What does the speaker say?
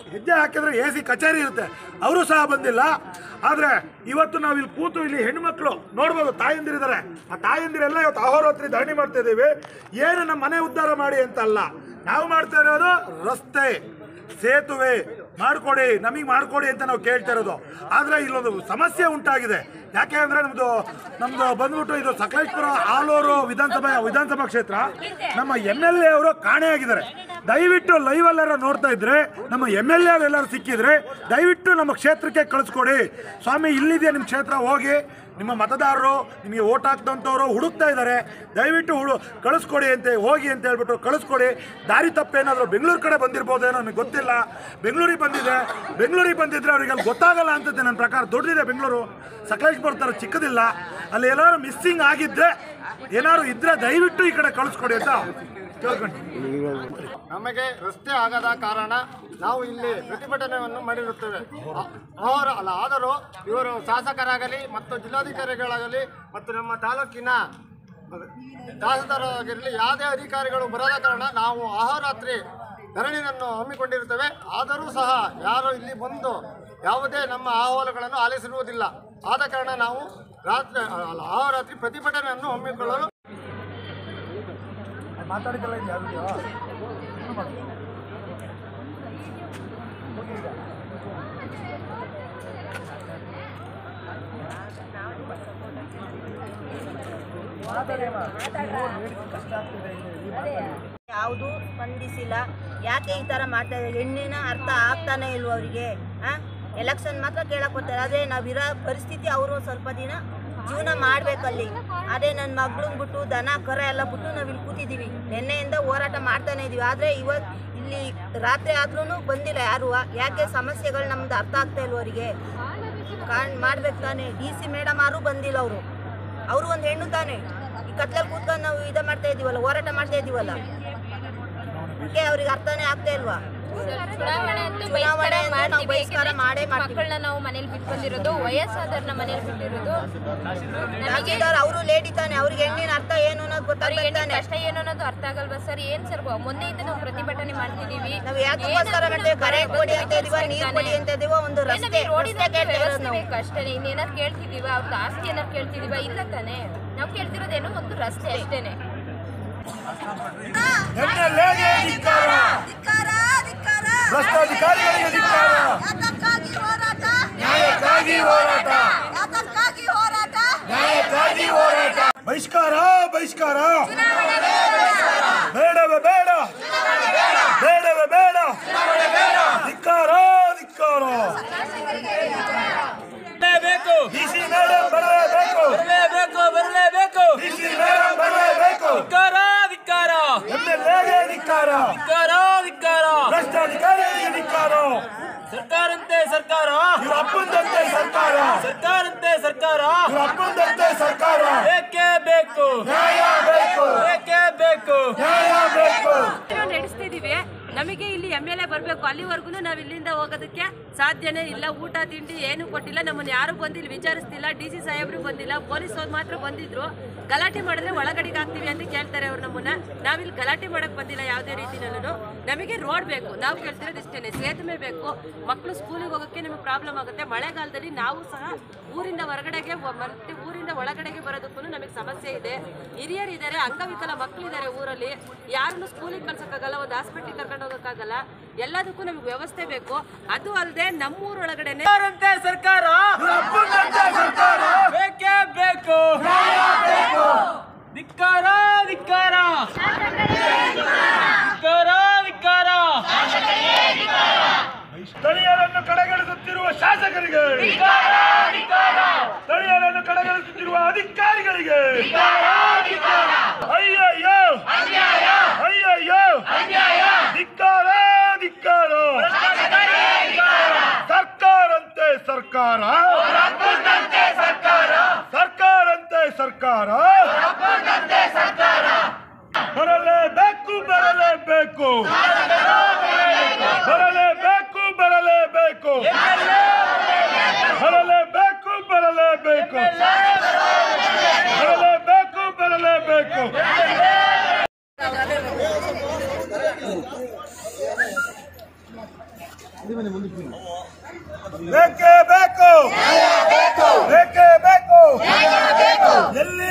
ಹೆಜ್ಜೆ ಹಾಕಿದ್ರೆ A C ಕಚೇರಿ ಇರುತ್ತೆ ಅವರು ಸಹ ಬಂದಿಲ್ಲ ಆದ್ರೆ ಇವತ್ತು ನಾವು ಇಲ್ಲಿ ಕೂತು ಇಲ್ಲಿ ಹೆಣ್ಮಕ್ಳು ನೋಡ್ಬೋದು ತಾಯಂದಿರಿದ್ದಾರೆ ಆ ತಾಯಂದಿರೆಲ್ಲ ಇವತ್ತು ಅಹೋರಾತ್ರಿ ಧರಣಿ ಮಾಡ್ತಾ ಇದೀವಿ ಏನು ನಮ್ಮ ಮನೆ ಉದ್ಧಾರ ಮಾಡಿ ಅಂತ ಅಲ್ಲ ನಾವು ಮಾಡ್ತಾ ಇರೋದು ರಸ್ತೆ ಸೇತುವೆ ಮಾಡ್ಕೊಡಿ ನಮಗೆ ಮಾಡ್ಕೊಡಿ ಅಂತ ನಾವು ಕೇಳ್ತಾ ಇರೋದು ಆದ್ರೆ ಇಲ್ಲೊಂದು ಸಮಸ್ಯೆ ಉಂಟಾಗಿದೆ ಯಾಕೆ ಅಂದ್ರೆ ನಮ್ದು ನಮ್ದು ಬಂದ್ಬಿಟ್ಟು ಇದು ಸಕಲೇಶ್ಪುರ ಆಲೂರು ವಿಧಾನಸಭಾ ವಿಧಾನಸಭಾ ಕ್ಷೇತ್ರ ನಮ್ಮ ಎಮ್ ಎಲ್ ಎ ಅವರು ಕಾಣೆಯಾಗಿದ್ದಾರೆ ದಯವಿಟ್ಟು ಲೈವ್ ಎಲ್ಲಾರ ನೋಡ್ತಾ ಇದ್ರೆ ನಮ್ಮ ಎಮ್ ಎಲ್ ಎ ಎಲ್ಲರೂ ಸಿಕ್ಕಿದ್ರೆ ದಯವಿಟ್ಟು ನಮ್ಮ ಕ್ಷೇತ್ರಕ್ಕೆ ಕಳಿಸ್ಕೊಡಿ ಸ್ವಾಮಿ ಇಲ್ಲಿದೆ ನಿಮ್ಮ ಕ್ಷೇತ್ರ ಹೋಗಿ ನಿಮ್ಮ ಮತದಾರರು ನಿಮಗೆ ಓಟ್ ಹಾಕ್ದಂಥವ್ರು ಹುಡುಕ್ತಾ ಇದ್ದಾರೆ ದಯವಿಟ್ಟು ಹುಡು ಕಳಿಸ್ಕೊಡಿ ಅಂತ ಹೋಗಿ ಅಂತ ಹೇಳ್ಬಿಟ್ಟು ಕಳಿಸ್ಕೊಡಿ ದಾರಿ ತಪ್ಪೇನಾದರೂ ಬೆಂಗಳೂರು ಕಡೆ ಬಂದಿರ್ಬೋದೇನೋ ನನಗೆ ಗೊತ್ತಿಲ್ಲ ಬೆಂಗಳೂರಿಗೆ ಬಂದಿದೆ ಬೆಂಗಳೂರಿಗೆ ಬಂದಿದ್ರೆ ಅವ್ರಿಗೆ ಅಲ್ಲಿ ಗೊತ್ತಾಗಲ್ಲ ಅಂತಂತೆ ನನ್ನ ಪ್ರಕಾರ ದೊಡ್ಡದಿದೆ ಬೆಂಗಳೂರು ಸಕಲೇಶ್ಪುರ ಥರ ಚಿಕ್ಕದಿಲ್ಲ ಅಲ್ಲಿ ಎಲ್ಲಾರು ಮಿಸ್ಸಿಂಗ್ ಆಗಿದ್ದೆ ಏನಾದ್ರು ಇದ್ರೆ ದಯವಿಟ್ಟು ಈ ಕಡೆ ಕಳಿಸ್ಕೊಡಿ ಅಂತ ಕೇಳ್ಕೊಂತೀನಿ ನಮಗೆ ರಸ್ತೆ ಆಗದ ಕಾರಣ ನಾವು ಇಲ್ಲಿ ಪ್ರತಿಭಟನೆಯನ್ನು ಮಾಡಿರುತ್ತೇವೆ ಅ- ಅವರು ಅಲ್ಲ ಆದರೂ ಇವರು ಶಾಸಕರಾಗಲಿ ಮತ್ತು ಜಿಲ್ಲಾಧಿಕಾರಿಗಳಾಗಲಿ ಮತ್ತು ನಮ್ಮ ತಾಲೂಕಿನ ತಹಸೀಲ್ದಾರರಾಗಿರಲಿ ಯಾವುದೇ ಅಧಿಕಾರಿಗಳು ಬರದ ಕಾರಣ ನಾವು ಅಹೋರಾತ್ರಿ ಧರಣಿಯನ್ನು ಹಮ್ಮಿಕೊಂಡಿರುತ್ತೇವೆ ಆದರೂ ಸಹ ಯಾರು ಇಲ್ಲಿ ಬಂದು ಯಾವುದೇ ನಮ್ಮ ಅಹವಾಲುಗಳನ್ನು ಆಲಿಸಿರುವುದಿಲ್ಲ ಆದ ಕಾರಣ ನಾವು ರಾತ್ರಿ ಅಲ್ಲ ಅಹೋರಾತ್ರಿ ಪ್ರತಿಭಟನೆಯನ್ನು ಹಮ್ಮಿಕೊಳ್ಳಲು ಮಾತಾಡಿದ್ದಲ್ಲ ಇದು ಯಾವ್ದು ಯಾವುದು ಸ್ಪಂದಿಸಿಲ್ಲ ಯಾಕೆ ಈ ಥರ ಮಾಡ್ತಾ ಇದ್ದಾರೆ ಹೆಣ್ಣಿನ ಅರ್ಥ ಆಗ್ತಾನೆ ಇಲ್ವ ಅವರಿಗೆ ಎಲೆಕ್ಷನ್ ಮಾತ್ರ ಕೇಳಕ್ ಬರ್ತಾರೆ ಆದರೆ ನಾವಿರೋ ಪರಿಸ್ಥಿತಿ ಅವರು ಸ್ವಲ್ಪ ದಿನ ಜೀವನ ಮಾಡ್ಬೇಕಲ್ಲಿ ಅದೇ ನನ್ನ ಮಗಳನ್ನ ಬಿಟ್ಟು ದನ ಕರ ಎಲ್ಲ ಬಿಟ್ಟು ನಾವು ಇಲ್ಲಿ ಕೂತಿದ್ದೀವಿ ನಿನ್ನೆಯಿಂದ ಹೋರಾಟ ಮಾಡ್ತಾನೆ ಇದೀವಿ ಆದರೆ ಇವತ್ತು ಇಲ್ಲಿ ರಾತ್ರಿ ಆದ್ರೂ ಬಂದಿಲ್ಲ ಯಾರು ಯಾಕೆ ಸಮಸ್ಯೆಗಳು ನಮ್ದು ಅರ್ಥ ಆಗ್ತಾ ಇಲ್ವ ಅವರಿಗೆ ಕಾಣ್ ಮಾಡ್ಬೇಕು ತಾನೆ ಡಿ ಸಿ ಮೇಡಮ್ ಆರು ಬಂದಿಲ್ಲ ಅವರು ಅವರು ಒಂದು ಹೆಣ್ಣು ತಾನೆ ಈ ಕತ್ಲಲ್ಲಿ ಕೂತ್ಕೊಂಡು ನಾವು ಇದು ಮಾಡ್ತಾ ಇದೀವಲ್ಲ ಹೋರಾಟ ಮಾಡ್ತಾ ಇದೀವಲ್ಲ ಯಾಕೆ ಅವ್ರಿಗೆ ಅರ್ಥನೇ ಆಗ್ತಾ ಇಲ್ವಾ ಚುನಾವಣೆ ಅಂತೂ ಚುನಾವಣೆ ಬಹಿಷ್ಕಾರ ಅಂತೂ ನಾವು ಮಾಡ್ತೀವಿ. ಬಹಿಷ್ಕಾರ ಯಾಕೆಂದ್ರೆ ಮಾಡೇ ಮಾಡ್ತೀವಿ. ಮಕ್ಕಳನ್ನ ನಾವು ಮನೇಲಿ ಬಿಟ್ಕೊಂಡಿರೋದು ವಯಸ್ಸಾದವ್ರನ್ನ ಮನೇಲಿ ಬಿಟ್ಟಿರೋದು ನಮಗೆ ಅವರು ಲೇಡಿ ತಾನೆ ಅವ್ರಿಗೆ ಹೆಣ್ಣಿನ ಅರ್ಥ ಏನು ಅನ್ನೋದು ಅವ್ರಿಗೆ ಹೆಣ್ಣಿನ ಗೊತ್ತಾಗ್ತಾನೆ ಕಷ್ಟ ಏನು ಅನ್ನೋದು ಅರ್ಥ ಆಗಲ್ವಾ ಸರ್ ಏನ್ ಸರ್ ಮೊನ್ನೆಯಿಂದ ನಾವು ಪ್ರತಿಭಟನೆ ಮಾಡ್ತಿದೀವಿ ನಾವು ಯಾಕಕ್ಕೋಸ್ಕರ ಮಾಡ್ತೇವೆ ಕರೆ ಕೊಡಿ ಅಂತ ಇದೀವ ನೀರು ಕೊಡಿ ಅಂತ ಇದೀವ ಒಂದು ರಸ್ತೆ ರೋಡಿನ ರಸ್ತೆ ಕೇಳ್ತಾ ಇರೋದು ನಾವು ಬೇಕು ಅಷ್ಟೇ ಇನ್ನೇನಾದ್ರು ಕೇಳ್ತಿದೀವ ಅವ್ರದ್ದು ಆಸ್ತಿ ಏನಾದ್ರು ಕೇಳ್ತಿದೀವ ಇಲ್ಲ ತಾನೆ ನಾವು ಕೇಳ್ತಿರೋದೇನೋ ಒಂದು ರಸ್ತೆ ಅಷ್ಟೇನೆ ಎಮ್ಮೆಲ್ಲೆಗೆ ಧಿಕ್ಕಾರ ಭ್ರಷ್ಟಾಧಿಕಾರಿಗಳಿಗೆ ಧಿಕ್ಕಾರ ನ್ಯಾಯಕ್ಕಾಗಿ ಹೋರಾಟ ನ್ಯಾಯಕ್ಕಾಗಿ ಹೋರಾಟ ಬಹಿಷ್ಕಾರ ಬಹಿಷ್ಕಾರ ಬೇಡವೇ ಬೇಡ ಬೇಡವೇ ಬೇಡ ಧಿಕ್ಕಾರ ಧಿಕ್ಕಾರ ಬೇಕು ಡಿಸಿ ಮೇಡಮ್ ಬರಲೇಬೇಕು ಬರಲೇಬೇಕು ಬರಲೇಬೇಕು ಡಿಸಿ ಮೇಡಮ್ ಬರಲೇಬೇಕು ಧಿಕ್ಕಾರ ಧಿಕ್ಕಾರ ಎಮ್ಮೆಲ್ಲೆಗೆ ಧಿಕ್ಕಾರ ಧಿಕ್ಕಾರ ಧಿಕ್ಕಾರ ಭ್ರಷ್ಟಾಧಿಕಾರಿಗಳಿಗೆ ಧಿಕ್ಕಾರ ಸರ್ಕಾರಂತೆ ಸರ್ಕಾರ ಇವ್ರ ಅಪ್ಪಂದಂತೆ ಸರ್ಕಾರ ಸರ್ಕಾರಂತೆ ಸರ್ಕಾರ ಇವ್ರ ಅಪ್ಪಂದಂತೆ ಸರ್ಕಾರ ಬೇಕೇ ಬೇಕು ನ್ಯಾಯ ಬೇಕು ಬೇಕೇ ಬೇಕು ನ್ಯಾಯ ಬೇಕು ನಡೆಸ್ತಿದೀವಿ ನಮಗೆ ಇಲ್ಲಿ ಎಮ್ ಎಲ್ ಎ ಬರಬೇಕು ಅಲ್ಲಿವರೆಗೂ ನಾವು ಇಲ್ಲಿಂದ ಹೋಗೋದಕ್ಕೆ ಸಾಧ್ಯನೇ ಇಲ್ಲ ಊಟ ತಿಂಡಿ ಏನು ಕೊಟ್ಟಿಲ್ಲ ನಮ್ಮನ್ನ ಯಾರು ಬಂದಿಲ್ಲ ವಿಚಾರಿಸ್ತಿಲ್ಲ ಡಿ ಸಿ ಸಾಹೇಬ್ರು ಬಂದಿಲ್ಲ ಪೊಲೀಸ್ ಅವ್ರು ಮಾತ್ರ ಬಂದಿದ್ರು ಗಲಾಟೆ ಮಾಡಿದ್ರೆ ಒಳಗಡೆಗೆ ಹಾಕ್ತೀವಿ ಅಂತ ಕೇಳ್ತಾರೆ ಅವ್ರು ನಮ್ಮನ್ನ ನಾವಿಲ್ಲಿ ಗಲಾಟೆ ಮಾಡಕ್ ಬಂದಿಲ್ಲ ಯಾವುದೇ ರೀತಿನಲ್ಲೂ ನಮಗೆ ರೋಡ್ ಬೇಕು ನಾವು ಕೇಳ್ತಿರೋದು ಇಷ್ಟೇನೆ ಸೇತುವೆ ಬೇಕು ಮಕ್ಕಳು ಸ್ಕೂಲಿಗೆ ಹೋಗೋಕ್ಕೆ ನಮಗೆ ಪ್ರಾಬ್ಲಮ್ ಆಗುತ್ತೆ ಮಳೆಗಾಲದಲ್ಲಿ ನಾವು ಸಹ ಊರಿಂದ ಹೊರಗಡೆಗೆ ಒ- ಮತ್ತೆ ಊರಿಂದ ಒಳಗಡೆಗೆ ಬರೋದಕ್ಕೂ ನಮಗೆ ಸಮಸ್ಯೆ ಇದೆ ಹಿರಿಯರು ಇದ್ದಾರೆ ಅಂಗವಿಕಲ ಮಕ್ಕಳಿದ್ದಾರೆ ಊರಲ್ಲಿ ಯಾರನ್ನು ಸ್ಕೂಲಿಗೆ ಕಳ್ಸೋಕ್ಕಾಗಲ್ಲ ಒಂದು ಹಾಸ್ಪಿಟ್ಲಿಗೆ ಕರ್ಕೊಂಡು ಹೋಗೋಕ್ಕಾಗಲ್ಲ ಎಲ್ಲದಕ್ಕೂ ನಮಗೆ ವ್ಯವಸ್ಥೆ ಬೇಕು ಅದು ಅಲ್ಲದೆ ನಮ್ಮೂರೊಳಗಡೆನೆ ಸರ್ಕಾರಂತೆ ಸರ್ಕಾರ ಇವ್ರ ಅಪ್ಪಂದಂತೆ ಸರ್ಕಾರ ಬೇಕೇ ಬೇಕು ಧಿಕ್ಕಾರ ಧಿಕ್ಕಾರ ಧಿಕ್ಕಾರ ಧಿಕ್ಕಾರ ಸ್ಥಳೀಯರನ್ನು ಕಡೆಗಣಿಸುತ್ತಿರುವ ಶಾಸಕರಿಗೆ ಸ್ಥಳೀಯರನ್ನು ಕಡೆಗಣಿಸುತ್ತಿರುವ ಅಧಿಕಾರಿಗಳಿಗೆ ಅಯ್ಯಯ್ಯೋ ಅಯ್ಯಯ್ಯೋ ಧಿಕ್ಕಾರ ಧಿಕ್ಕಾರ ಸರ್ಕಾರಂತೆ ಸರ್ಕಾರ ಸರ್ಕಾರಂತೆ ಸರ್ಕಾರ ಬರಲೇಬೇಕು ಬರಲೇಬೇಕು ಬರಲೇಬೇಕು ಬರಲೇಬೇಕು ಬರಲೇಬೇಕು ಬರಲೇಬೇಕು ಬರಲೇಬೇಕು ಬರಲೇಬೇಕು ಬೇಕೇ ಬೇಕು ಬೇಕೇ ಬೇಕು ಎಲ್ಲಿ